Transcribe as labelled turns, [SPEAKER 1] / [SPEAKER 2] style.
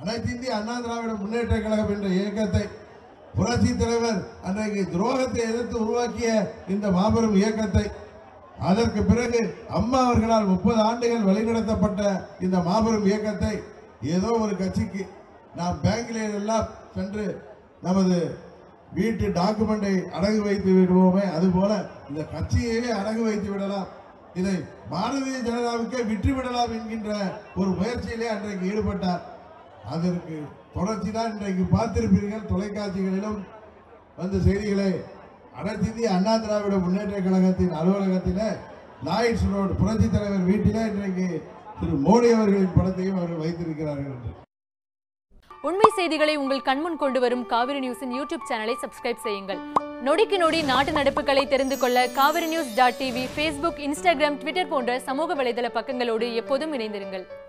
[SPEAKER 1] அனைத்து இந்திய அண்ணா திராவிட முன்னேற்ற கழகம் என்ற இயக்கத்தை புரட்சி தலைவர் அன்றைக்கு துரோகத்தை எதிர்த்து உருவாக்கிய இந்த மாபெரும் இயக்கத்தை அதற்கு பிறகு அம்மா அவர்களால் முப்பது ஆண்டுகள் வழிநடத்தப்பட்ட இந்த மாபெரும் இயக்கத்தை ஏதோ ஒரு கட்சிக்கு நாம் பேங்கிலே எல்லாம் சென்று நமது வீட்டு டாக்குமெண்டை அடகு வைத்து விடுவோமே அதுபோல இந்த கட்சியையே அடகு வைத்து விடலாம் இதை பாரதிய ஜனதாவுக்கே விற்று விடலாம் என்கின்ற ஒரு முயற்சியிலே அன்றைக்கு ஈடுபட்டார் அதற்கு தொடர்ச்சி தான் இன்றைக்கு பார்த்திருப்பீர்கள் தொலைக்காட்சிகளிலும் வந்த செய்திகளை அனைத்து இந்திய அண்ணா திராவிட முன்னேற்ற கழகத்தின் அலுவலகத்திலே லாயிட்ஸ் ரோடு புரட்சி தலைவர் வீட்டிலே இன்றைக்கு திரு மோடி அவர்களின் படத்தையும் அவர்கள் வைத்திருக்கிறார்கள் என்று
[SPEAKER 2] உண்மை செய்திகளை உங்கள் கண்முன் கொண்டு வரும் காவிரி நியூஸின் யூடியூப் சேனலை சப்ஸ்கிரைப் செய்யுங்கள் நொடிக்கு நொடி நாட்டு நடப்புகளை தெரிந்து கொள்ள Kaveri news dot TV Facebook Instagram Twitter போன்ற சமூக வலைதள பக்கங்களோடு எப்போதும் இணைந்திருங்கள்